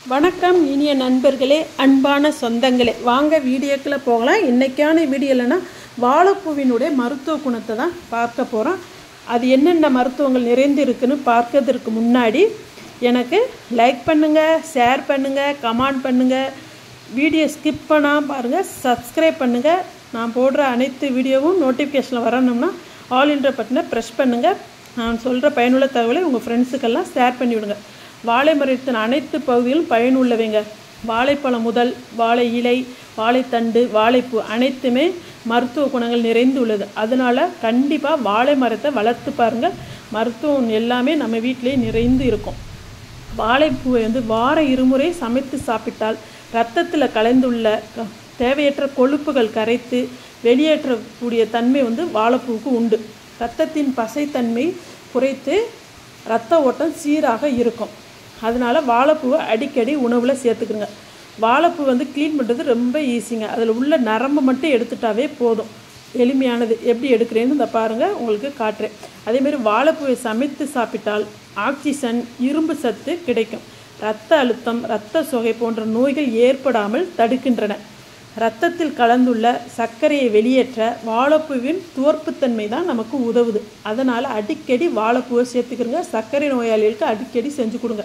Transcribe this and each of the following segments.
வணக்கம் இனிய நண்பர்களே அன்பான சொந்தங்களே வாங்க வீடியோக்குள்ளே போகலாம் இன்றைக்கான வீடியோலனா வாழைப்பூவினுடைய மருத்துவ குணத்தை தான் பார்க்க போகிறோம் அது என்னென்ன மருத்துவங்கள் நிறைந்து இருக்குன்னு பார்க்கறதுக்கு முன்னாடி எனக்கு லைக் பண்ணுங்கள் ஷேர் பண்ணுங்கள் கமெண்ட் பண்ணுங்கள் வீடியோ ஸ்கிப் பண்ணாமல் பாருங்கள் சப்ஸ்கிரைப் பண்ணுங்கள் நான் போடுற அனைத்து வீடியோவும் நோட்டிஃபிகேஷனில் வரணும்னா ஆல் இன்ட்ர பட்டனை ப்ரெஸ் பண்ணுங்கள் நான் சொல்கிற பயனுள்ள தகவலை உங்கள் ஃப்ரெண்ட்ஸுக்கெல்லாம் ஷேர் பண்ணி விடுங்க வாழை மரத்தின் அனைத்து பகுதிகளும் பயனுள்ளவைங்க வாழைப்பழம் முதல் வாழை இலை வாழைத்தண்டு வாழைப்பூ அனைத்துமே மருத்துவ குணங்கள் நிறைந்து உள்ளது அதனால் கண்டிப்பாக வாழை மரத்தை வளர்த்து பாருங்கள் மருத்துவம் எல்லாமே நம்ம வீட்டிலேயே நிறைந்து இருக்கும் வாழைப்பூவை வந்து வார இருமுறை சமைத்து சாப்பிட்டால் இரத்தத்தில் கலந்துள்ள க- தேவையற்ற கொழுப்புகள் கரைத்து வெளியேற்றக்கூடிய தன்மை வந்து வாழைப்பூவுக்கு உண்டு இரத்தத்தின் பசைத்தன்மை குறைத்து இரத்த ஓட்டம் சீராக இருக்கும் அதனால் வாழைப்பூவை அடிக்கடி உணவில் சேர்த்துக்குங்க வாழைப்பூ வந்து க்ளீன் பண்ணுறது ரொம்ப ஈஸிங்க அதில் உள்ள நரம்பு மட்டும் எடுத்துட்டாவே போதும் எளிமையானது எப்படி எடுக்கிறேன்னு இந்த பாருங்கள் உங்களுக்கு காட்டுறேன் அதேமாரி வாழைப்பூவை சமைத்து சாப்பிட்டால் ஆக்சிஜன் இரும்பு சத்து கிடைக்கும் இரத்த அழுத்தம் இரத்த சொகை போன்ற நோய்கள் ஏற்படாமல் தடுக்கின்றன இரத்தத்தில் கலந்துள்ள சர்க்கரையை வெளியேற்ற வாழைப்பூவின் துவர்ப்புத்தன்மை தான் நமக்கு உதவுது அதனால் அடிக்கடி வாழைப்பூவை சேர்த்துக்கிறங்க சர்க்கரை நோயாளிகளுக்கு அடிக்கடி செஞ்சு கொடுங்க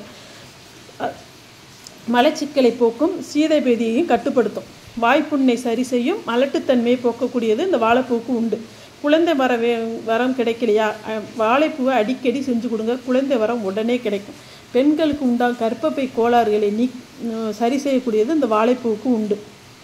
அ- மலச்சிக்கலை போக்கும் சீதைபேதியையும் கட்டுப்படுத்தும் வாய்ப்புண்ணை சரி செய்யும் மலட்டுத்தன்மையை போக்கக்கூடியது இந்த வாழைப்பூவுக்கு உண்டு குழந்தை வர வே வரம் கிடைக்கலையா அஹ், வாழைப்பூவை அடிக்கடி செஞ்சு கொடுங்க குழந்தை வரம் உடனே கிடைக்கும் பெண்களுக்கு உண்டாகும் கர்ப்பப்பை கோளாறுகளை நீ அஹ், சரி செய்யக்கூடியது இந்த வாழைப்பூவுக்கு உண்டு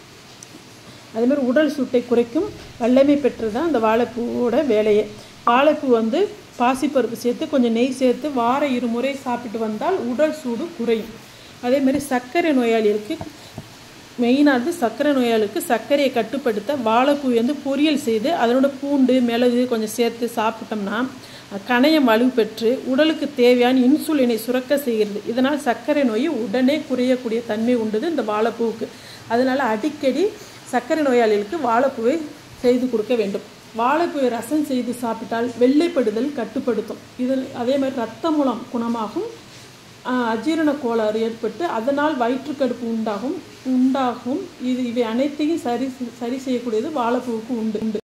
அதேமாதிரி உடல் சூட்டை குறைக்கும் வல்லமை பெற்றது தான் அந்த வாழைப்பூவோட வேலையே வாழைப்பூ வந்து பாசிப்பருப்பு சேர்த்து கொஞ்சம் நெய் சேர்த்து வார இருமுறை சாப்பிட்டு வந்தால் உடல் சூடு குறையும் அதேமாதிரி சர்க்கரை நோயாளிகளுக்கு மெயினானது சர்க்கரை நோயாளிகளுக்கு சர்க்கரையை கட்டுப்படுத்த வாழைப்பூ வந்து பொரியல் செய்து அதனோட பூண்டு மிளகு கொஞ்சம் சேர்த்து சாப்பிட்டோம்னா கணையம் வலு பெற்று உடலுக்கு தேவையான இன்சுலினை சுரக்க செய்கிறது இதனால் சர்க்கரை நோய் உடனே குறையக்கூடிய தன்மை உண்டுது இந்த வாழைப்பூவுக்கு அதனால் அடிக்கடி சர்க்கரை நோயாளிகளுக்கு வாழைப்பூவை செய்து கொடுக்க வேண்டும் வாழைப்பூவை ரசம் செய்து சாப்பிட்டால் வெள்ளைப்படுதல் கட்டுப்படுத்தும் இதில் அதே மாதிரி ரத்த மூலம் குணமாகும் ஆஹ், அஜீரண கோளாறு ஏற்பட்டு அதனால் வயிற்றுக்கடுப்பு உண்டாகும் உண்டாகும் இது இவை அனைத்தையும் சரி சரி செய்யக்கூடியது வாழைப்பூவுக்கு உண்டு உண்டு